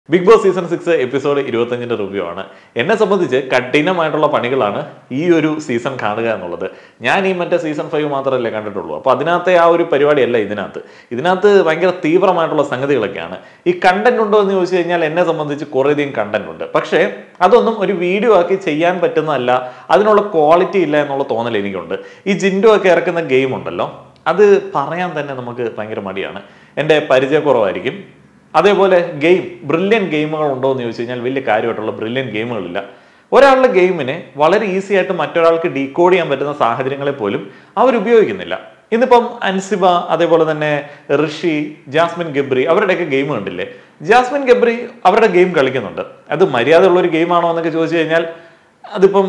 big Boss season six episode ഇരുപത്തഞ്ചിന്റെ review ആണ് എന്നെ സംബന്ധിച്ച് കഠിനമായിട്ടുള്ള പണികളാണ് ഈ ഒരു സീസൺ കാണുക എന്നുള്ളത് ഞാൻ ഈ മറ്റേ സീസൺ ഫൈവ് മാത്രമല്ലേ കണ്ടിട്ടുള്ളൂ അപ്പോൾ അതിനകത്തെ ആ ഒരു പരിപാടിയല്ല ഇതിനകത്ത് ഇതിനകത്ത് ഭയങ്കര തീവ്രമായിട്ടുള്ള സംഗതികളൊക്കെയാണ് ഈ കണ്ടന്റ് ഉണ്ടോ എന്ന് ചോദിച്ചു കഴിഞ്ഞാൽ എന്നെ സംബന്ധിച്ച് കുറേയധികം കണ്ടന്റ് ഉണ്ട് പക്ഷേ അതൊന്നും ഒരു വീഡിയോ ആക്കി ചെയ്യാൻ പറ്റുന്നതല്ല അതിനുള്ള ക്വാളിറ്റി ഇല്ല എന്നുള്ള തോന്നൽ എനിക്കുണ്ട് ഈ ജിൻഡോ ഒക്കെ ഇറക്കുന്ന ഗെയിം ഉണ്ടല്ലോ അത് പറയാൻ തന്നെ നമുക്ക് ഭയങ്കര മടിയാണ് എൻ്റെ പരിചയക്കുറവായിരിക്കും അതേപോലെ ഗെയിം ബ്രില്യൻ ഗെയിമുകൾ ഉണ്ടോ എന്ന് ചോദിച്ചു കഴിഞ്ഞാൽ വലിയ കാര്യമായിട്ടുള്ള ബ്രില്യൻ ഗെയിമുകളില്ല ഒരാളുടെ ഗെയിമിനെ വളരെ ഈസി ആയിട്ട് മറ്റൊരാൾക്ക് ഡീകോഡ് ചെയ്യാൻ പറ്റുന്ന സാഹചര്യങ്ങളെ പോലും അവർ ഉപയോഗിക്കുന്നില്ല ഇന്നിപ്പം അൻസിബ അതേപോലെ തന്നെ ഋഷി ജാസ്മിൻ ഗബ്രി അവരുടെയൊക്കെ ഗെയിം കണ്ടില്ലേ ജാസ്മിൻ ഗബ്രി അവരുടെ ഗെയിം കളിക്കുന്നുണ്ട് അത് മര്യാദയുള്ള ഒരു ഗെയിമാണോ എന്നൊക്കെ ചോദിച്ചു കഴിഞ്ഞാൽ അതിപ്പം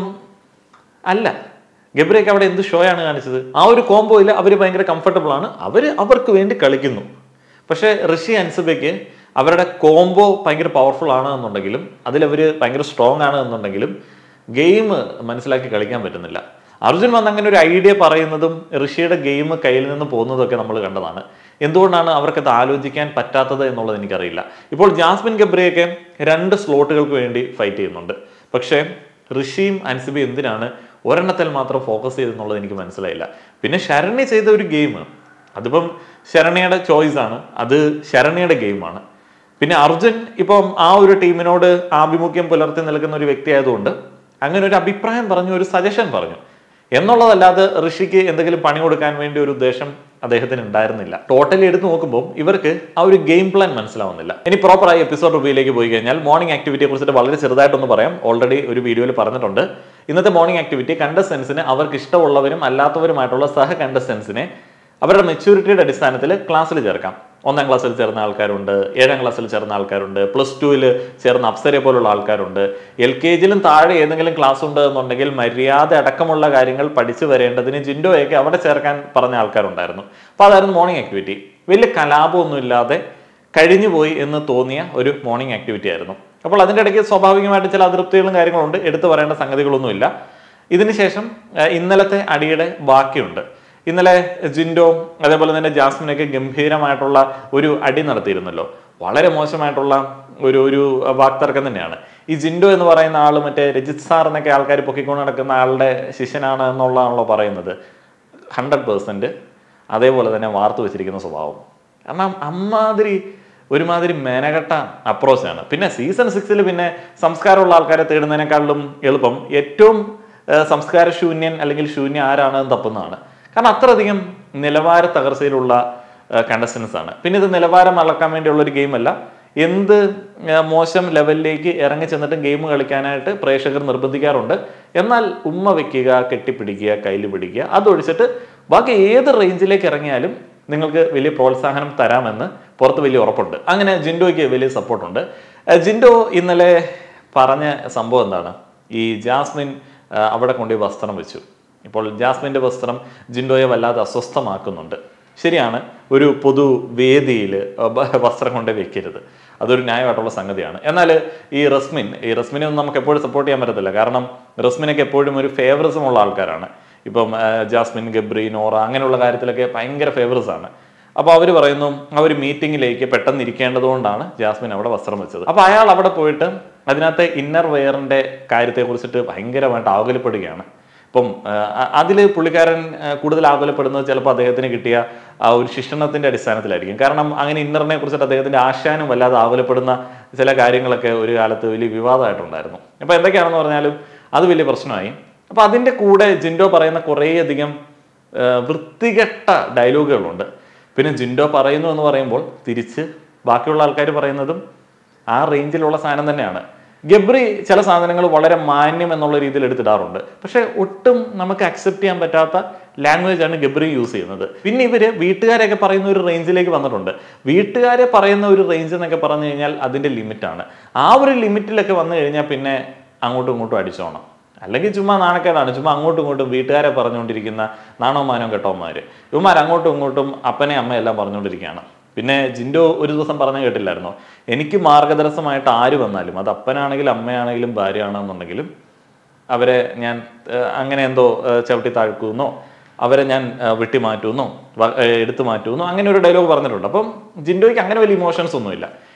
അല്ല ഗബ്രിയൊക്കെ അവിടെ എന്ത് ഷോ ആണ് കാണിച്ചത് ആ ഒരു കോംബോയിൽ അവർ ഭയങ്കര കംഫർട്ടബിൾ ആണ് അവർ അവർക്ക് വേണ്ടി കളിക്കുന്നു പക്ഷേ ഋഷി അൻസബയ്ക്ക് അവരുടെ കോംബോ ഭയങ്കര പവർഫുൾ ആണ് എന്നുണ്ടെങ്കിലും അതിലവർ ഭയങ്കര സ്ട്രോങ് ആണ് എന്നുണ്ടെങ്കിലും ഗെയിം മനസ്സിലാക്കി കളിക്കാൻ പറ്റുന്നില്ല അർജുൻ വന്ന് അങ്ങനെ ഒരു ഐഡിയ പറയുന്നതും ഋഷിയുടെ ഗെയിം കയ്യിൽ നിന്ന് പോകുന്നതൊക്കെ നമ്മൾ കണ്ടതാണ് എന്തുകൊണ്ടാണ് അവർക്കത് ആലോചിക്കാൻ പറ്റാത്തത് എന്നുള്ളത് എനിക്കറിയില്ല ഇപ്പോൾ ജാസ്മിൻ ഗബ്രിയൊക്കെ രണ്ട് സ്ലോട്ടുകൾക്ക് വേണ്ടി ഫൈറ്റ് ചെയ്യുന്നുണ്ട് പക്ഷേ ഋഷിയും അൻസിബയും എന്തിനാണ് ഒരെണ്ണത്തിൽ മാത്രം ഫോക്കസ് ചെയ്തെന്നുള്ളത് എനിക്ക് മനസ്സിലായില്ല പിന്നെ ശരണി ചെയ്ത ഒരു ഗെയിം അതിപ്പം ശരണ്യയുടെ ചോയ്സ് ആണ് അത് ശരണ്യയുടെ ഗെയിമാണ് പിന്നെ അർജുൻ ഇപ്പം ആ ഒരു ടീമിനോട് ആഭിമുഖ്യം പുലർത്തി നിൽക്കുന്ന ഒരു വ്യക്തി ആയതുകൊണ്ട് അങ്ങനെ ഒരു അഭിപ്രായം പറഞ്ഞു ഒരു സജഷൻ പറഞ്ഞു എന്നുള്ളതല്ലാതെ ഋഷിക്ക് എന്തെങ്കിലും പണി കൊടുക്കാൻ വേണ്ടി ഒരു ഉദ്ദേശം അദ്ദേഹത്തിന് ഉണ്ടായിരുന്നില്ല ടോട്ടലി എടുത്ത് നോക്കുമ്പോൾ ഇവർക്ക് ആ ഒരു ഗെയിം പ്ലാൻ മനസ്സിലാവുന്നില്ല ഇനി പ്രോപ്പറായി എപ്പിസോഡ് റിവ്യൂയിലേക്ക് പോയി കഴിഞ്ഞാൽ മോർണിംഗ് ആക്ടിവിറ്റിയെ കുറിച്ചിട്ട് വളരെ ചെറുതായിട്ടൊന്ന് പറയാം ഓൾറെഡി ഒരു വീഡിയോയിൽ പറഞ്ഞിട്ടുണ്ട് ഇന്നത്തെ മോർണിംഗ് ആക്ടിവിറ്റി കണ്ടസ്റ്റൻസിന് അവർക്ക് ഇഷ്ടമുള്ളവരും അല്ലാത്തവരുമായിട്ടുള്ള സഹ കണ്ടസ്റ്റൻസിനെ അവരുടെ മെച്യൂരിറ്റിയുടെ അടിസ്ഥാനത്തിൽ ക്ലാസ്സിൽ ചേർക്കാം ഒന്നാം ക്ലാസ്സിൽ ചേർന്ന ആൾക്കാരുണ്ട് ഏഴാം ക്ലാസ്സിൽ ചേർന്ന ആൾക്കാരുണ്ട് പ്ലസ് ടുവിൽ ചേർന്ന അപ്സരെ പോലുള്ള ആൾക്കാരുണ്ട് എൽ കെ ജിയിലും താഴെ ഏതെങ്കിലും ക്ലാസ് ഉണ്ട് എന്നുണ്ടെങ്കിൽ മര്യാദ അടക്കമുള്ള കാര്യങ്ങൾ പഠിച്ചു വരേണ്ടതിന് ജിൻഡോയൊക്കെ അവിടെ ചേർക്കാൻ പറഞ്ഞ ആൾക്കാരുണ്ടായിരുന്നു അപ്പോൾ അതായിരുന്നു മോർണിംഗ് ആക്ടിവിറ്റി വലിയ കലാപമൊന്നും ഇല്ലാതെ കഴിഞ്ഞുപോയി എന്ന് തോന്നിയ ഒരു മോർണിംഗ് ആക്ടിവിറ്റി ആയിരുന്നു അപ്പോൾ അതിൻ്റെ ഇടയ്ക്ക് സ്വാഭാവികമായിട്ട് ചില അതൃപ്തികളും കാര്യങ്ങളുണ്ട് എടുത്തു പറയേണ്ട സംഗതികളൊന്നുമില്ല ഇതിനുശേഷം ഏഹ്, ഇന്നലത്തെ അടിയുടെ ബാക്കിയുണ്ട് ഇന്നലെ ജിൻഡോ അതേപോലെ തന്നെ ജാസ്മിനൊക്കെ ഗംഭീരമായിട്ടുള്ള ഒരു അടി നടത്തിയിരുന്നല്ലോ വളരെ മോശമായിട്ടുള്ള ഒരു ഒരു വാക്തർക്കം തന്നെയാണ് ഈ ജിൻഡോ എന്ന് പറയുന്ന ആൾ മറ്റേ രജിത് സാർ എന്നൊക്കെ ആൾക്കാർ പൊക്കിക്കൊണ്ട് നടക്കുന്ന ആളുടെ ശിഷ്യനാണ് എന്നുള്ളതാണല്ലോ പറയുന്നത് ഹൺഡ്രഡ് പേഴ്സൻറ്റ് അതേപോലെ തന്നെ വാർത്തു വെച്ചിരിക്കുന്ന സ്വഭാവം കാരണം അമ്മാതിരി ഒരുമാതിരി മെനകെട്ട അപ്രോച്ചാണ് പിന്നെ സീസൺ സിക്സിൽ പിന്നെ സംസ്കാരമുള്ള ആൾക്കാരെ തേടുന്നതിനേക്കാളും എളുപ്പം ഏറ്റവും ഏഹ്, സംസ്കാര ശൂന്യൻ അല്ലെങ്കിൽ ശൂന്യൻ ആരാണ് എന്ന് തപ്പുന്നതാണ് കാരണം അത്രയധികം നിലവാര തകർച്ചയിലുള്ള കണ്ടസ്റ്റൻസ് ആണ് പിന്നെ ഇത് നിലവാരം അളക്കാൻ വേണ്ടിയുള്ള ഒരു ഗെയിമല്ല എന്ത് ആ, മോശം ലെവലിലേക്ക് ഇറങ്ങി ചെന്നിട്ട് ഗെയിം കളിക്കാനായിട്ട് പ്രേക്ഷകർ നിർബന്ധിക്കാറുണ്ട് എന്നാൽ ഉമ്മ വെക്കുക കെട്ടിപ്പിടിക്കുക കയ്യിൽ പിടിക്കുക അതൊഴിച്ചിട്ട് ബാക്കി ഏത് റേഞ്ചിലേക്ക് ഇറങ്ങിയാലും നിങ്ങൾക്ക് വലിയ പ്രോത്സാഹനം തരാമെന്ന് പുറത്ത് വലിയ ഉറപ്പുണ്ട് അങ്ങനെ ജിൻഡോയ്ക്ക് വലിയ സപ്പോർട്ടുണ്ട് ആ, ജിൻഡോ ഇന്നലെ പറഞ്ഞ സംഭവം എന്താണ് ഈ ജാസ്മിൻ ആ, അവിടെ കൊണ്ടുപോയി വസ്ത്രം വെച്ചു ഇപ്പോൾ ജാസ്മിൻ്റെ വസ്ത്രം ജിൻഡോയെ വല്ലാതെ അസ്വസ്ഥമാക്കുന്നുണ്ട് ശരിയാണ് ഒരു പൊതു വേദിയിൽ വസ്ത്രം കൊണ്ട് വെക്കരുത് അതൊരു ന്യായമായിട്ടുള്ള സംഗതിയാണ് എന്നാൽ ഈ റസ്മിൻ ഈ റസ്മിനെ ഒന്നും നമുക്ക് എപ്പോഴും സപ്പോർട്ട് ചെയ്യാൻ പറ്റത്തില്ല കാരണം റസ്മിനൊക്കെ എപ്പോഴും ഒരു ഫേവറിസം ഉള്ള ആൾക്കാരാണ് ഇപ്പം ആ, ജാസ്മിൻ ഗബ്രി നോറ അങ്ങനെയുള്ള കാര്യത്തിലൊക്കെ ഭയങ്കര ഫേവറസ് ആണ് അപ്പോൾ അവർ പറയുന്നു ആ ഒരു മീറ്റിംഗിലേക്ക് പെട്ടെന്ന് ഇരിക്കേണ്ടതുകൊണ്ടാണ് ജാസ്മിൻ അവിടെ വസ്ത്രം വെച്ചത് അപ്പോൾ അയാൾ അവിടെ പോയിട്ട് അതിനകത്തെ ഇന്നർ വെയറിന്റെ കാര്യത്തെ കുറിച്ചിട്ട് ഭയങ്കരമായിട്ട് ആകുലപ്പെടുകയാണ് ഇപ്പം അതിൽ പുള്ളിക്കാരൻ ആ, കൂടുതൽ ആകുലപ്പെടുന്നത് ചിലപ്പോൾ അദ്ദേഹത്തിന് കിട്ടിയ ആ ഒരു ശിക്ഷണത്തിന്റെ അടിസ്ഥാനത്തിലായിരിക്കും കാരണം അങ്ങനെ ഇന്നറിനെ കുറിച്ചിട്ട് അദ്ദേഹത്തിന്റെ ആശാനും വല്ലാതെ ആകുലപ്പെടുന്ന ചില കാര്യങ്ങളൊക്കെ ഒരു കാലത്ത് വലിയ വിവാദമായിട്ടുണ്ടായിരുന്നു അപ്പോൾ എന്തൊക്കെയാണെന്ന് പറഞ്ഞാലും അത് വലിയ പ്രശ്നമായി അപ്പോൾ അതിൻ്റെ കൂടെ ജിൻഡോ പറയുന്ന കുറേയധികം ആ, വൃത്തികെട്ട ഡയലോഗുകളുണ്ട് പിന്നെ ജിൻഡോ പറയുന്നു എന്ന് പറയുമ്പോൾ തിരിച്ച് ബാക്കിയുള്ള ആൾക്കാർ പറയുന്നതും ആ റേഞ്ചിലുള്ള സാധനം തന്നെയാണ് ഗബ്രി ചില സാധനങ്ങൾ വളരെ മാന്യം എന്നുള്ള രീതിയിൽ എടുത്തിടാറുണ്ട് പക്ഷെ ഒട്ടും നമുക്ക് അക്സെപ്റ്റ് ചെയ്യാൻ പറ്റാത്ത ലാംഗ്വേജ് ആണ് ഗബ്രി യൂസ് ചെയ്യുന്നത് പിന്നെ ഇവര് വീട്ടുകാരെയൊക്കെ പറയുന്ന ഒരു റേഞ്ചിലേക്ക് വന്നിട്ടുണ്ട് വീട്ടുകാരെ പറയുന്ന ഒരു റേഞ്ച് എന്നൊക്കെ പറഞ്ഞു കഴിഞ്ഞാൽ അതിന്റെ ലിമിറ്റാണ് ആ ഒരു ലിമിറ്റിലൊക്കെ വന്നു കഴിഞ്ഞാൽ പിന്നെ അങ്ങോട്ടും ഇങ്ങോട്ടും അടിച്ചോണം അല്ലെങ്കിൽ ചുമ്മാ നാണക്കേടാണ് ചുമ്മാ അങ്ങോട്ടും ഇങ്ങോട്ടും വീട്ടുകാരെ പറഞ്ഞുകൊണ്ടിരിക്കുന്ന നാണവമാനവും കെട്ടവന്മാർ ഇവന്മാർ അങ്ങോട്ടും ഇങ്ങോട്ടും അപ്പനെ അമ്മയെല്ലാം പറഞ്ഞുകൊണ്ടിരിക്കുകയാണ് പിന്നെ ജിൻഡോ ഒരു ദിവസം പറഞ്ഞു കേട്ടില്ലായിരുന്നോ എനിക്ക് മാർഗദർശനമായിട്ട് ആര് വന്നാലും അത് അപ്പനാണെങ്കിലും അമ്മയാണെങ്കിലും ഭാര്യയാണെന്നുണ്ടെങ്കിലും അവരെ ഞാൻ ഏഹ്, അങ്ങനെ എന്തോ ഏഹ്, ചവിട്ടി താഴ്ക്കുമെന്നോ അവരെ ഞാൻ ഏഹ്, വെട്ടിമാറ്റുമെന്നോ വ- ഏഹ്, എടുത്തു മാറ്റുമെന്നോ അങ്ങനെ ഒരു ഡയലോഗ് പറഞ്ഞിട്ടുണ്ട് അപ്പം ജിൻഡോയ്ക്ക് അങ്ങനെ വലിയ ഇമോഷൻസ് ഒന്നുമില്ല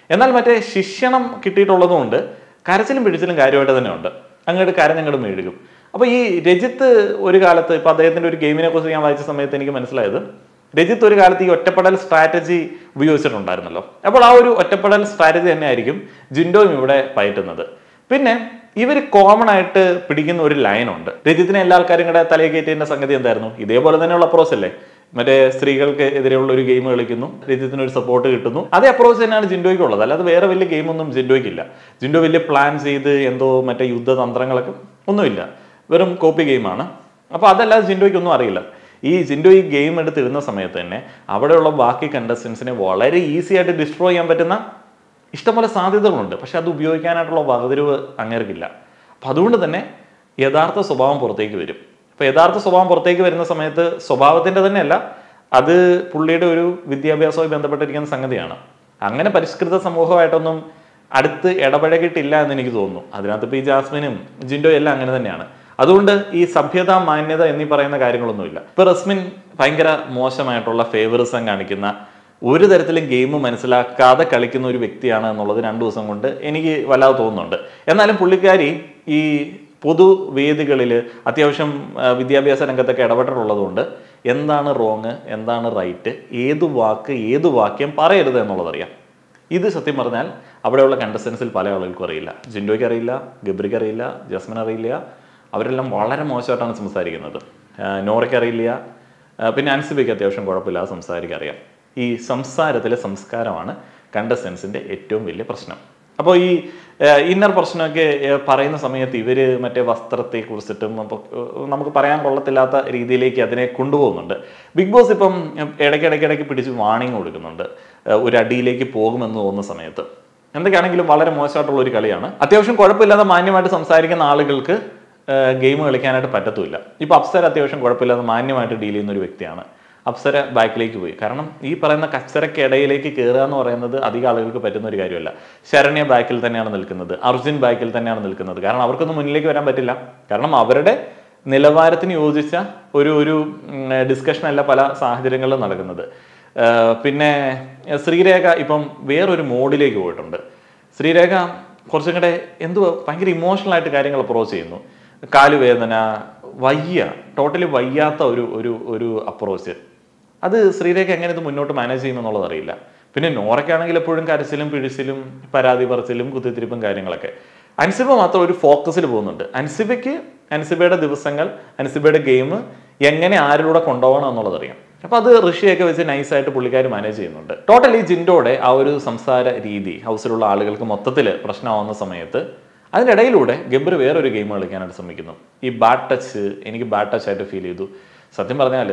എന്നാൽ മറ്റേ ശിക്ഷണം കിട്ടിയിട്ടുള്ളതുകൊണ്ട് കരച്ചിലും പിടിച്ചിലും കാര്യമായിട്ട് തന്നെ ഉണ്ട് അങ്ങോട്ട് കരഞ്ഞങ്ങോട്ട് മെഴുകും അപ്പോൾ ഈ രജിത്ത് ഒരു കാലത്ത് ഇപ്പോൾ അദ്ദേഹത്തിൻ്റെ ഒരു ഗെയിമിനെ കുറിച്ച് ഞാൻ വായിച്ച സമയത്ത് എനിക്ക് മനസ്സിലായത് രജിത്ത് ഒരു കാലത്ത് ഈ ഒറ്റപ്പെടൽ സ്ട്രാറ്റജി ഉപയോഗിച്ചിട്ടുണ്ടായിരുന്നല്ലോ അപ്പോൾ ആ ഒരു ഒറ്റപ്പെടൽ സ്ട്രാറ്റജി തന്നെ ആയിരിക്കും ജിൻഡോയും ഇവിടെ പയറ്റുന്നത് പിന്നെ ഇവർ കോമൺ ആയിട്ട് പിടിക്കുന്ന ഒരു ലൈനുണ്ട് രജിത്തിനെ എല്ലാ ആൾക്കാരും കൂടെ തലയിൽ കയറ്റിയതിന്റെ സംഗതി എന്തായിരുന്നു ഇതേപോലെ തന്നെയുള്ള അപ്രോച്ച് അല്ലേ മറ്റേ സ്ത്രീകൾക്ക് എതിരെയുള്ള ഒരു ഗെയിം കളിക്കുന്നു രജിത്തിന് ഒരു സപ്പോർട്ട് കിട്ടുന്നു അതേ അപ്രോച്ച് തന്നെയാണ് ജിൻഡോയ്ക്ക് ഉള്ളത് അല്ലാതെ വേറെ വലിയ ഗെയിമൊന്നും ജിൻഡോയ്ക്കില്ല ജിൻഡോ വലിയ പ്ലാൻ ചെയ്ത് എന്തോ മറ്റേ യുദ്ധതന്ത്രങ്ങളൊക്കെ ഒന്നുമില്ല വെറും കോപ്പി ഗെയിമാണ് അപ്പോൾ അതല്ലാതെ ജിൻഡോയ്ക്ക് ഒന്നും അറിയില്ല ഈ ജിൻഡോ ഈ ഗെയിം എടുത്തിരുന്ന സമയത്ത് തന്നെ അവിടെയുള്ള ബാക്കി കണ്ടസ്റ്റൻസിനെ വളരെ ഈസി ആയിട്ട് ഡിസ്ട്രോയ് ചെയ്യാൻ പറ്റുന്ന ഇഷ്ടംപോലെ സാധ്യതകളുണ്ട് പക്ഷെ അത് ഉപയോഗിക്കാനായിട്ടുള്ള വകതിരിവ് അങ്ങേർക്കില്ല അപ്പം അതുകൊണ്ട് തന്നെ യഥാർത്ഥ സ്വഭാവം പുറത്തേക്ക് വരും അപ്പോൾ യഥാർത്ഥ സ്വഭാവം പുറത്തേക്ക് വരുന്ന സമയത്ത് സ്വഭാവത്തിൻ്റെ തന്നെയല്ല അത് പുള്ളിയുടെ ഒരു വിദ്യാഭ്യാസവുമായി ബന്ധപ്പെട്ടിരിക്കുന്ന സംഗതിയാണ് അങ്ങനെ പരിഷ്കൃത സമൂഹമായിട്ടൊന്നും അടുത്ത് ഇടപഴകിയിട്ടില്ല എന്ന് എനിക്ക് തോന്നുന്നു അതിനകത്ത് ഇപ്പോൾ ഈ ജാസ്മിനും ജിൻഡോ എല്ലാം അങ്ങനെ തന്നെയാണ് അതുകൊണ്ട് ഈ സഭ്യത മാന്യത എന്നീ പറയുന്ന കാര്യങ്ങളൊന്നുമില്ല ഇപ്പൊ റസ്മിൻ ഭയങ്കര മോശമായിട്ടുള്ള ഫേവറിസം കാണിക്കുന്ന ഒരു തരത്തിലും ഗെയിം മനസ്സിലാക്കാതെ കളിക്കുന്ന ഒരു വ്യക്തിയാണ് എന്നുള്ളത് രണ്ടു ദിവസം കൊണ്ട് എനിക്ക് വല്ലാതെ തോന്നുന്നുണ്ട് എന്നാലും പുള്ളിക്കാരി ഈ പൊതുവേദികളിൽ അത്യാവശ്യം ആ, വിദ്യാഭ്യാസ രംഗത്തൊക്കെ ഇടപെട്ടിട്ടുള്ളതുകൊണ്ട് എന്താണ് റോങ് എന്താണ് റൈറ്റ് ഏത് വാക്ക് ഏത് വാക്യം പറയരുത് എന്നുള്ളതറിയാം ഇത് സത്യം പറഞ്ഞാൽ അവിടെയുള്ള കണ്ടസ്റ്റൻസിൽ പല ആളുകൾക്കും അറിയില്ല ജിൻഡോയ്ക്ക് അറിയില്ല ഗബ്രിക്ക് അറിയില്ല ജസ്മിൻ അറിയില്ല അവരെല്ലാം വളരെ മോശമായിട്ടാണ് സംസാരിക്കുന്നത് ആ, നോറയ്ക്ക് അറിയില്ല ആ, പിന്നെ അൻസിബയ്ക്ക് അത്യാവശ്യം കുഴപ്പമില്ലാതെ സംസാരിക്കാൻ അറിയാം ഈ സംസാരത്തിലെ സംസ്കാരമാണ് കണ്ടസ്റ്റൻസിൻ്റെ ഏറ്റവും വലിയ പ്രശ്നം അപ്പോൾ ഈ ഇന്നർ പ്രശ്നമൊക്കെ ആ, പറയുന്ന സമയത്ത് ഇവർ മറ്റേ വസ്ത്രത്തെ കുറിച്ചിട്ടും അപ്പോൾ നമുക്ക് പറയാൻ കൊള്ളത്തില്ലാത്ത രീതിയിലേക്ക് അതിനെ കൊണ്ടുപോകുന്നുണ്ട് ബിഗ് ബോസ് ഇപ്പം ഇടയ്ക്കിടയ്ക്കിടയ്ക്ക് പിടിച്ച് വാണിംഗ് കൊടുക്കുന്നുണ്ട് ആ, ഒരു അടിയിലേക്ക് പോകുമെന്ന് തോന്നുന്ന സമയത്ത് എന്തൊക്കെയാണെങ്കിലും വളരെ മോശമായിട്ടുള്ള ഒരു കളിയാണ് അത്യാവശ്യം കുഴപ്പമില്ലാതെ മാന്യമായിട്ട് സംസാരിക്കുന്ന ആളുകൾക്ക് ഗെയിം കളിക്കാനായിട്ട് പറ്റത്തുമില്ല ഇപ്പൊ അപ്സര അത്യാവശ്യം കുഴപ്പമില്ലാതെ മാന്യമായിട്ട് ഡീൽ ചെയ്യുന്ന ഒരു വ്യക്തിയാണ് അപ്സര ബാക്കിലേക്ക് പോയി കാരണം ഈ പറയുന്ന കച്ചറക്കിടയിലേക്ക് കയറുക എന്ന് പറയുന്നത് അധികം ആളുകൾക്ക് പറ്റുന്ന ഒരു കാര്യമല്ല ശരണ്യ ബാക്കിൽ തന്നെയാണ് നിൽക്കുന്നത് അർജുൻ ബാക്കിൽ തന്നെയാണ് നിൽക്കുന്നത് കാരണം അവർക്കൊന്നും മുന്നിലേക്ക് വരാൻ പറ്റില്ല കാരണം അവരുടെ നിലവാരത്തിന് യോജിച്ച ഒരു ഒരു ഡിസ്കഷൻ അല്ല പല സാഹചര്യങ്ങളിലും നടക്കുന്നത് ആ, പിന്നെ ശ്രീരേഖ ഇപ്പം വേറൊരു മോഡിലേക്ക് പോയിട്ടുണ്ട് ശ്രീരേഖ കുറച്ചും കൂടെ എന്തുവാ ഭയങ്കര ഇമോഷണൽ ആയിട്ട് കാര്യങ്ങൾ അപ്രോച്ച് ചെയ്യുന്നു കാലുവേദന വയ്യ ടോട്ടലി വയ്യാത്ത ഒരു ഒരു ഒരു അപ്രോച്ച് അത് ശ്രീരേഖ എങ്ങനെ ഇത് മുന്നോട്ട് മാനേജ് ചെയ്യുമെന്നുള്ളത് അറിയില്ല പിന്നെ നോറയ്ക്കാണെങ്കിൽ എപ്പോഴും കരച്ചിലും പിഴിച്ചിലും പരാതി പറച്ചിലും കുത്തിത്തിരിപ്പും കാര്യങ്ങളൊക്കെ അൻസിബ മാത്രം ഒരു ഫോക്കസിൽ പോകുന്നുണ്ട് അൻസിബയ്ക്ക് അൻസിബയുടെ ദിവസങ്ങൾ അൻസിബയുടെ ഗെയിം എങ്ങനെ ആരിലൂടെ കൊണ്ടുപോകണം എന്നുള്ളത് അറിയാം അപ്പൊ അത് ഋഷിയൊക്കെ വെച്ച് നൈസായിട്ട് പുള്ളിക്കാർ മാനേജ് ചെയ്യുന്നുണ്ട് ടോട്ടലി ജിൻഡോടെ ആ ഒരു സംസാര രീതി ഹൗസിലുള്ള ആളുകൾക്ക് മൊത്തത്തിൽ പ്രശ്നമാവുന്ന സമയത്ത് അതിനിടയിലൂടെ ഗബ്രി വേറൊരു ഗെയിം കളിക്കാനായിട്ട് ശ്രമിക്കുന്നു ഈ ബാഡ് ടച്ച് എനിക്ക് ബാഡ് ടച്ച് ആയിട്ട് ഫീൽ ചെയ്തു സത്യം പറഞ്ഞാൽ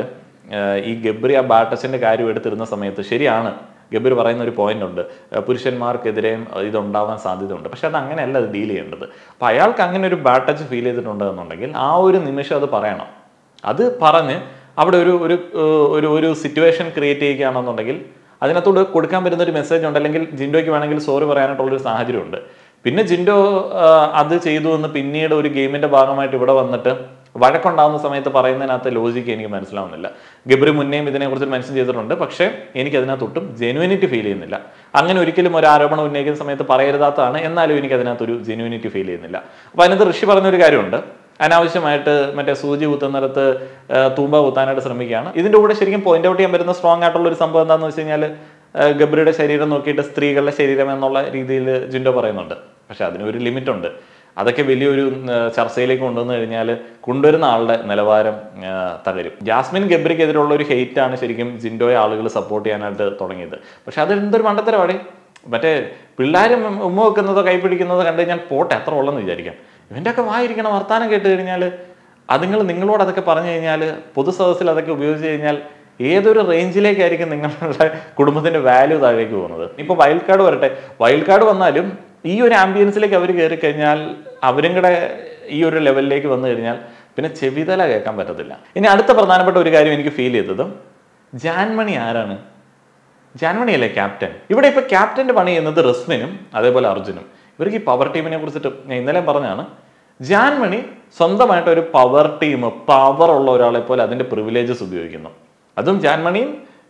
ഈ ഗബ്രി ആ ബാഡ് ടച്ചിന്റെ കാര്യം എടുത്തിരുന്ന സമയത്ത് ശരിയാണ് ഗബ്രി പറയുന്ന ഒരു പോയിന്റ് ഉണ്ട് ഏഹ് പുരുഷന്മാർക്കെതിരെയും ഇതുണ്ടാവാൻ സാധ്യതയുണ്ട് പക്ഷെ അത് അങ്ങനെയല്ല അത് ഡീൽ ചെയ്യേണ്ടത് അപ്പം അയാൾക്ക് അങ്ങനെ ഒരു ബാഡ് ടച്ച് ഫീൽ ചെയ്തിട്ടുണ്ട് എന്നുണ്ടെങ്കിൽ ആ ഒരു നിമിഷം അത് പറയണം അത് പറഞ്ഞ് അവിടെ ഒരു ഒരു ഏഹ് ഒരു ഒരു സിറ്റുവേഷൻ ക്രിയേറ്റ് ചെയ്യുകയാണെന്നുണ്ടെങ്കിൽ അതിനകത്തോട് കൊടുക്കാൻ പറ്റുന്ന ഒരു മെസ്സേജ് ഉണ്ട് അല്ലെങ്കിൽ ജിൻഡോയ്ക്ക് വേണമെങ്കിൽ സോറി പറയാനായിട്ടുള്ളൊരു സാഹചര്യമുണ്ട് പിന്നെ ജിൻഡോ ആഹ് അത് ചെയ്തു എന്ന് പിന്നീട് ഒരു ഗെയിമിന്റെ ഭാഗമായിട്ട് ഇവിടെ വന്നിട്ട് വഴക്കുണ്ടാവുന്ന സമയത്ത് പറയുന്നതിനകത്ത് ലോജിക്ക് എനിക്ക് മനസ്സിലാവുന്നില്ല ഗബ്രി മുന്നേയും ഇതിനെക്കുറിച്ച് മെൻഷൻ ചെയ്തിട്ടുണ്ട് പക്ഷേ എനിക്ക് അതിനകത്ത് ഒട്ടും ജെനുവിനിറ്റി ഫീൽ ചെയ്യുന്നില്ല അങ്ങനെ ഒരിക്കലും ഒരു ആരോപണം ഉന്നയിക്കുന്ന സമയത്ത് പറയരുതാത്തതാണ് എന്നാലും എനിക്ക് അതിനകത്ത് ഒരു ജെനുവിനിറ്റി ഫീൽ ചെയ്യുന്നില്ല അപ്പോൾ അതിനകത്ത് ഋഷി പറഞ്ഞൊരു കാര്യമുണ്ട് അനാവശ്യമായിട്ട് മറ്റേ സൂചി കുത്തുന്നിടത്ത് ആ, തൂമ്പ കുത്താനായിട്ട് ശ്രമിക്കുകയാണ് ഇതിന്റെ കൂടെ ശരിക്കും പോയിന്റ് ഔട്ട് ചെയ്യാൻ പറ്റുന്ന സ്ട്രോങ് ആയിട്ടുള്ള ഒരു സംഭവം എന്താണെന്ന് വെച്ച് കഴിഞ്ഞാൽ ഗബ്രിയുടെ ശരീരം നോക്കിയിട്ട് സ്ത്രീകളുടെ ശരീരം എന്നുള്ള രീതിയിൽ ജിൻഡോ പറയുന്നുണ്ട് പക്ഷെ അതിനൊരു ലിമിറ്റ് ഉണ്ട് അതൊക്കെ വലിയൊരു ആ, ചർച്ചയിലേക്ക് കൊണ്ടുവന്നു കഴിഞ്ഞാൽ കൊണ്ടുവരുന്ന ആളുടെ നിലവാരം ആ, തകരും ജാസ്മിൻ ഗബ്രിക്കെതിരുള്ള ഒരു ഹെയ്റ്റ് ആണ് ശരിക്കും ജിൻഡോയെ ആളുകൾ സപ്പോർട്ട് ചെയ്യാനായിട്ട് തുടങ്ങിയത് പക്ഷെ അത് എന്തൊരു മണ്ടത്തരവാടി മറ്റേ പിള്ളേരും ഉമ്മ വെക്കുന്നതോ കൈപ്പിടിക്കുന്നതോ കണ്ടു കഴിഞ്ഞാൽ പോട്ടെ എത്ര ഉള്ളെന്ന് വിചാരിക്കാം ഇവൻ്റെ ഒക്കെ വായിരിക്കണ വർത്താനം കേട്ട് കഴിഞ്ഞാൽ അതുങ്ങൾ നിങ്ങളോട് അതൊക്കെ പറഞ്ഞു കഴിഞ്ഞാൽ പൊതുസദസ്സിൽ അതൊക്കെ ഉപയോഗിച്ച് കഴിഞ്ഞാൽ ഏതൊരു റേഞ്ചിലേക്കായിരിക്കും നിങ്ങളുടെ കുടുംബത്തിന്റെ വാല്യൂ താഴേക്ക് പോകുന്നത് ഇപ്പോൾ വൈൽഡ് കാർഡ് വരട്ടെ വൈൽഡ് കാർഡ് വന്നാലും ഈ ഒരു ആംബിയൻസിലേക്ക് അവർ കയറി കഴിഞ്ഞാൽ അവരും കൂടെ ഈ ഒരു ലെവലിലേക്ക് വന്നു കഴിഞ്ഞാൽ പിന്നെ ചെവിതല കേൾക്കാൻ പറ്റത്തില്ല ഇനി അടുത്ത പ്രധാനപ്പെട്ട ഒരു കാര്യം എനിക്ക് ഫീൽ ചെയ്തതും ജാൻമണി ആരാണ് ജാൻമണിയല്ലേ ക്യാപ്റ്റൻ ഇവിടെ ഇപ്പൊ ക്യാപ്റ്റന്റെ പണി ചെയ്യുന്നത് റസ്മിനും അതേപോലെ അർജുനും ഇവർക്ക് ഈ പവർ ടീമിനെ കുറിച്ചിട്ട് ഞാൻ ഇന്നലെ പറഞ്ഞാണ് ജാൻമണി സ്വന്തമായിട്ട് ഒരു പവർ ടീം പവർ ഉള്ള ഒരാളെ പോലെ അതിന്റെ പ്രിവിലേജസ് ഉപയോഗിക്കുന്നു അതും ജാൻമണിയും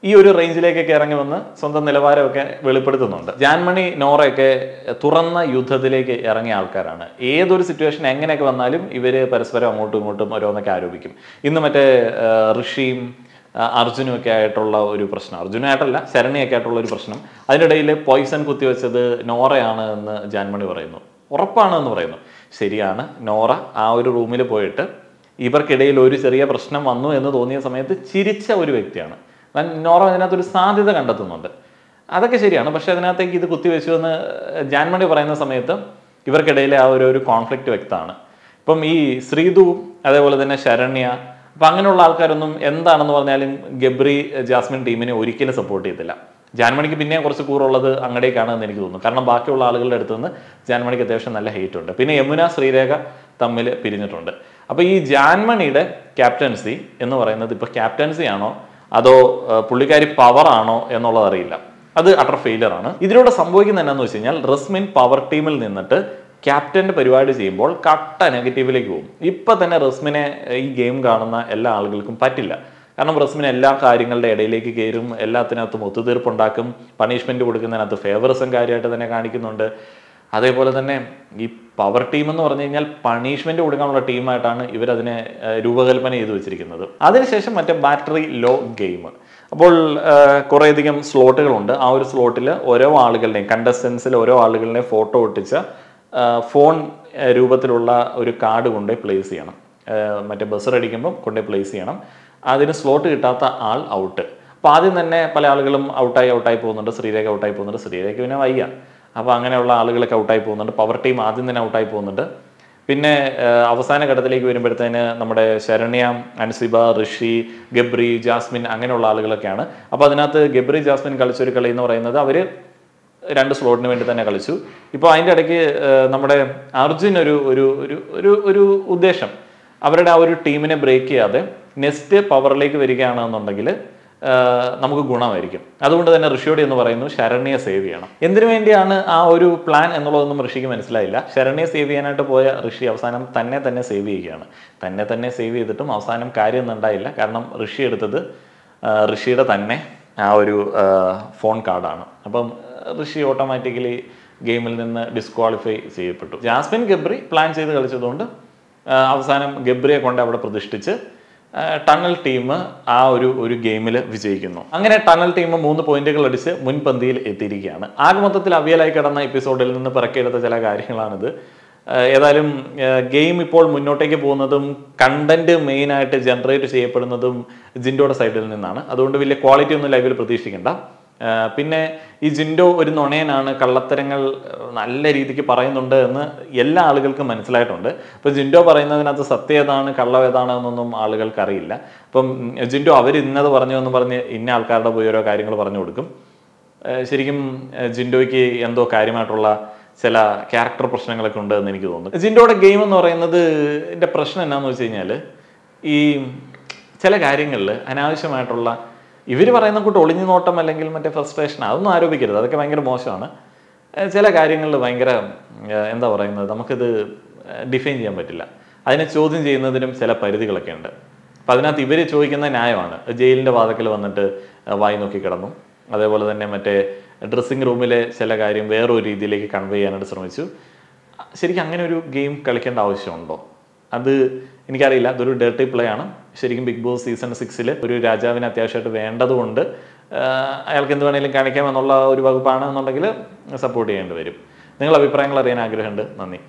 ഈ ഒരു റേഞ്ചിലേക്കൊക്കെ ഇറങ്ങി വന്ന് സ്വന്തം നിലവാരമൊക്കെ വെളിപ്പെടുത്തുന്നുണ്ട് ജാൻമണി നോറയൊക്കെ തുറന്ന യുദ്ധത്തിലേക്ക് ഇറങ്ങിയ ആൾക്കാരാണ് ഏതൊരു സിറ്റുവേഷൻ എങ്ങനെയൊക്കെ വന്നാലും ഇവർ പരസ്പരം അങ്ങോട്ടും ഇങ്ങോട്ടും ഓരോന്നൊക്കെ ആരോപിക്കും ഇന്ന് മറ്റേ ആ, ഋഷിയും ആ, അർജുനും ഒക്കെ ആയിട്ടുള്ള ഒരു പ്രശ്നം അർജുനായിട്ടല്ല ശരണിയൊക്കെ ആയിട്ടുള്ള ഒരു പ്രശ്നം അതിനിടയിൽ പോയിസൺ കുത്തിവെച്ചത് നോറയാണ് എന്ന് ജാൻമണി പറയുന്നു ഉറപ്പാണ് എന്ന് പറയുന്നു ശരിയാണ് നോറ ആ ഒരു റൂമിൽ പോയിട്ട് ഇവർക്കിടയിൽ ഒരു ചെറിയ പ്രശ്നം വന്നു എന്ന് തോന്നിയ സമയത്ത് ചിരിച്ച ഒരു വ്യക്തിയാണ് എന്നാൽ നോറ അതിനകത്തൊരു സാധ്യത കണ്ടെത്തുന്നുണ്ട് അതൊക്കെ ശരിയാണ് പക്ഷെ അതിനകത്തേക്ക് ഇത് കുത്തിവെച്ചു എന്ന് ജാൻമണി പറയുന്ന സമയത്ത് ഇവർക്കിടയിലെ ആ ഒരു ഒരു കോൺഫ്ലിക്റ്റ് വ്യക്തമാണ് ഇപ്പം ഈ ശ്രീതുവും അതേപോലെ തന്നെ ശരണ്യ അപ്പം അങ്ങനെയുള്ള ആൾക്കാരൊന്നും എന്താണെന്ന് പറഞ്ഞാലും ഗബ്രി ജാസ്മിൻ ടീമിനെ ഒരിക്കലും സപ്പോർട്ട് ചെയ്തില്ല ജാൻമണിക്ക് പിന്നെയും കുറച്ച് കൂറുള്ളത് അങ്ങടേക്കാണ് എന്ന് എനിക്ക് തോന്നുന്നു കാരണം ബാക്കിയുള്ള ആളുകളുടെ അടുത്ത് നിന്ന് ജാൻമണിക്ക് അത്യാവശ്യം നല്ല ഹെയ്റ്റ് ഉണ്ട് പിന്നെ യമുന ശ്രീരേഖ തമ്മിൽ പിരിഞ്ഞിട്ടുണ്ട് അപ്പോൾ ഈ ജാൻമണിയുടെ ക്യാപ്റ്റൻസി എന്ന് പറയുന്നത് ഇപ്പോൾ ക്യാപ്റ്റൻസി ആണോ അതോ ആ, പുള്ളിക്കാരി പവർ ആണോ എന്നുള്ളത് അറിയില്ല അത് അട്ടർ ഫെയിലർ ആണ് ഇതിലൂടെ സംഭവിക്കുന്നത് എന്നാന്ന് വെച്ച് കഴിഞ്ഞാൽ റസ്മിൻ പവർ ടീമിൽ നിന്നിട്ട് ക്യാപ്റ്റന്റെ പരിപാടി ചെയ്യുമ്പോൾ കട്ട നെഗറ്റീവിലേക്ക് പോകും ഇപ്പൊ തന്നെ റസ്മിനെ ഈ ഗെയിം കാണുന്ന എല്ലാ ആളുകൾക്കും പറ്റില്ല കാരണം റസ്മിന് എല്ലാ കാര്യങ്ങളുടെ ഇടയിലേക്ക് കയറും എല്ലാത്തിനകത്തും ഒത്തുതീർപ്പുണ്ടാക്കും പണിഷ്മെന്റ് കൊടുക്കുന്നതിനകത്ത് ഫേവറിസം കാര്യമായിട്ട് തന്നെ കാണിക്കുന്നുണ്ട് അതേപോലെ തന്നെ ഈ പവർ ടീം എന്ന് പറഞ്ഞു കഴിഞ്ഞാൽ പണിഷ്മെന്റ് കൊടുക്കാനുള്ള ടീമായിട്ടാണ് ഇവരതിനെ ഏഹ്, രൂപകൽപ്പന ചെയ്തു വെച്ചിരിക്കുന്നത് അതിനുശേഷം മറ്റേ ബാറ്ററി ലോ ഗെയിം അപ്പോൾ ഏഹ്, കുറേയധികം സ്ലോട്ടുകളുണ്ട് ആ ഒരു സ്ലോട്ടിൽ ഓരോ ആളുകളുടെയും കണ്ടസ്റ്റൻസിൽ ഓരോ ആളുകളുടെയും ഫോട്ടോ ഒട്ടിച്ച ഏഹ്, ഫോൺ ഏഹ്, രൂപത്തിലുള്ള ഒരു കാർഡ് കൊണ്ടുപോയി പ്ലേസ് ചെയ്യണം ഏഹ്, മറ്റേ ബസ് അടിക്കുമ്പം കൊണ്ടുപോയി പ്ലേസ് ചെയ്യണം അതിന് സ്ലോട്ട് കിട്ടാത്ത ആൾ ഔട്ട് അപ്പോൾ ആദ്യം തന്നെ പല ആളുകളും ഔട്ടായി ഔട്ടായി പോകുന്നുണ്ട് ശ്രീരേഖ ഔട്ടായി പോകുന്നുണ്ട് ശ്രീരേഖ പിന്നെ വയ്യ അപ്പോൾ അങ്ങനെയുള്ള ആളുകളൊക്കെ ഔട്ടായി പോകുന്നുണ്ട് പവർ ടീം ആദ്യം തന്നെ ഔട്ടായി പോകുന്നുണ്ട് പിന്നെ ഏഹ്, അവസാന ഘട്ടത്തിലേക്ക് വരുമ്പോഴത്തേന് നമ്മുടെ ശരണ്യ അൻസിബ ഋഷി ഗബ്രി ജാസ്മിൻ അങ്ങനെയുള്ള ആളുകളൊക്കെയാണ് അപ്പോൾ അതിനകത്ത് ഗബ്രി ജാസ്മിൻ കളിച്ചൊരു കളി എന്ന് പറയുന്നത് അവർ രണ്ട് സ്ലോട്ടിന് വേണ്ടി തന്നെ കളിച്ചു ഇപ്പോൾ അതിൻ്റെ ഇടയ്ക്ക് ഏഹ്, നമ്മുടെ അർജുൻ ഒരു ഒരു ഒരു ഒരു ഒരു ഉദ്ദേശം അവരുടെ ആ ഒരു ടീമിനെ ബ്രേക്ക് ചെയ്യാതെ നെക്സ്റ്റ് പവറിലേക്ക് വരികയാണെന്നുണ്ടെങ്കിൽ ആഹ് നമുക്ക് ഗുണമായിരിക്കും അതുകൊണ്ട് തന്നെ ഋഷിയോട് എന്ന് പറയുന്നു ശരണ്യെ സേവ് ചെയ്യണം എന്തിനു വേണ്ടിയാണ് ആ ഒരു പ്ലാൻ എന്നുള്ളതൊന്നും ഋഷിക്ക് മനസ്സിലായില്ല ശരണ്യെ സേവ് ചെയ്യാനായിട്ട് പോയ ഋഷി അവസാനം തന്നെ തന്നെ സേവ് ചെയ്യുകയാണ് തന്നെ തന്നെ സേവ് ചെയ്തിട്ടും അവസാനം കാര്യമൊന്നും ഉണ്ടായില്ല കാരണം ഋഷി എടുത്തത് ആഹ് ഋഷിയുടെ തന്നെ ആ ഒരു ആഹ് ഫോൺ കാർഡാണ് അപ്പം ഋഷി ഓട്ടോമാറ്റിക്കലി ഗെയിമിൽ നിന്ന് ഡിസ്ക്വാളിഫൈ ചെയ്യപ്പെട്ടു ജാസ്മിൻ ഗബ്രി പ്ലാൻ ചെയ്ത് കളിച്ചതുകൊണ്ട് ആഹ് അവസാനം ഗബ്രിയെ കൊണ്ട് അവിടെ പ്രതിഷ്ഠിച്ച് ആഹ് ടണൽ ടീം ആ ഒരു ഒരു ഗെയിമിൽ വിജയിക്കുന്നു അങ്ങനെ ടണൽ ടീം മൂന്ന് പോയിന്റുകൾ അടിച്ച് മുൻപന്തിയിൽ എത്തിയിരിക്കുകയാണ് ആകെ മൊത്തത്തിൽ അവിയലായി കിടന്ന എപ്പിസോഡിൽ നിന്ന് പിറക്കിയെടുത്ത ചില കാര്യങ്ങളാണിത് ആഹ് ഏതായാലും ഗെയിം ഇപ്പോൾ മുന്നോട്ടേക്ക് പോകുന്നതും കണ്ടന്റ് മെയിൻ ആയിട്ട് ജനറേറ്റ് ചെയ്യപ്പെടുന്നതും ജിൻഡോയുടെ സൈഡിൽ നിന്നാണ് അതുകൊണ്ട് വലിയ ക്വാളിറ്റി ഒന്നും ലൈവിൽ പ്രതീക്ഷിക്കേണ്ട ആഹ് പിന്നെ ഈ ജിൻഡോ ഒരു നുണയനാണ് കള്ളത്തരങ്ങൾ ആഹ് നല്ല രീതിക്ക് പറയുന്നുണ്ട് എന്ന് എല്ലാ ആളുകൾക്കും മനസ്സിലായിട്ടുണ്ട് അപ്പോൾ ജിൻഡോ പറയുന്നതിനകത്ത് സത്യം ഏതാണ് കള്ളം ഏതാണ് എന്നൊന്നും ആളുകൾക്ക് അറിയില്ല അപ്പം ഉം, ജിൻഡോ അവർ ഇന്നത് പറഞ്ഞു എന്ന് പറഞ്ഞ് ഇന്ന ആൾക്കാരുടെ പോയി ഓരോ കാര്യങ്ങൾ പറഞ്ഞു കൊടുക്കും ആഹ് ശരിക്കും ആഹ് ജിൻഡോയ്ക്ക് എന്തോ കാര്യമായിട്ടുള്ള ചില ക്യാരക്ടർ പ്രശ്നങ്ങളൊക്കെ ഉണ്ട് എന്ന് എനിക്ക് തോന്നുന്നു ജിൻഡോയുടെ ഗെയിം എന്ന് പറയുന്നത് എൻ്റെ പ്രശ്നം എന്നാന്ന് വെച്ച് കഴിഞ്ഞാൽ ഈ ചില കാര്യങ്ങളിൽ അനാവശ്യമായിട്ടുള്ള ഇവർ പറയുന്ന കൂട്ട് ഒളിഞ്ഞു നോട്ടം അല്ലെങ്കിൽ മറ്റേ ഫ്രസ്ട്രേഷൻ അതൊന്നും ആരോപിക്കരുത് അതൊക്കെ ഭയങ്കര മോശമാണ് ഏഹ് ചില കാര്യങ്ങളിൽ ഭയങ്കര ഏഹ് എന്താ പറയുന്നത് നമുക്കിത് ഡിഫൈൻ ചെയ്യാൻ പറ്റില്ല അതിനെ ചോദ്യം ചെയ്യുന്നതിനും ചില പരിധികളൊക്കെ ഉണ്ട് അപ്പം അതിനകത്ത് ഇവർ ചോദിക്കുന്ന ന്യായമാണ് ജയിലിൻ്റെ വാതക്കൽ വന്നിട്ട് ഏഹ് വായി നോക്കി കിടന്നു അതേപോലെ തന്നെ മറ്റേ ഡ്രസ്സിങ് റൂമിലെ ചില കാര്യം വേറൊരു രീതിയിലേക്ക് കൺവേ ചെയ്യാനായിട്ട് ശ്രമിച്ചു ശരിക്കും അങ്ങനെ ഒരു ഗെയിം കളിക്കേണ്ട ആവശ്യമുണ്ടോ അത് എനിക്കറിയില്ല അതൊരു ഡേർട്ടി പ്ലേ ആണ് ശരിക്കും ബിഗ് ബോസ് സീസൺ സിക്സിൽ ഒരു രാജാവിന് അത്യാവശ്യമായിട്ട് വേണ്ടതുകൊണ്ട് ആഹ് അയാൾക്ക് എന്ത് വേണമെങ്കിലും കാണിക്കാം എന്നുള്ള ഒരു വകുപ്പാണ് എന്നുണ്ടെങ്കിൽ സപ്പോർട്ട് ചെയ്യേണ്ടി വരും നിങ്ങളുടെ അഭിപ്രായങ്ങൾ അറിയാൻ ആഗ്രഹമുണ്ട് നന്ദി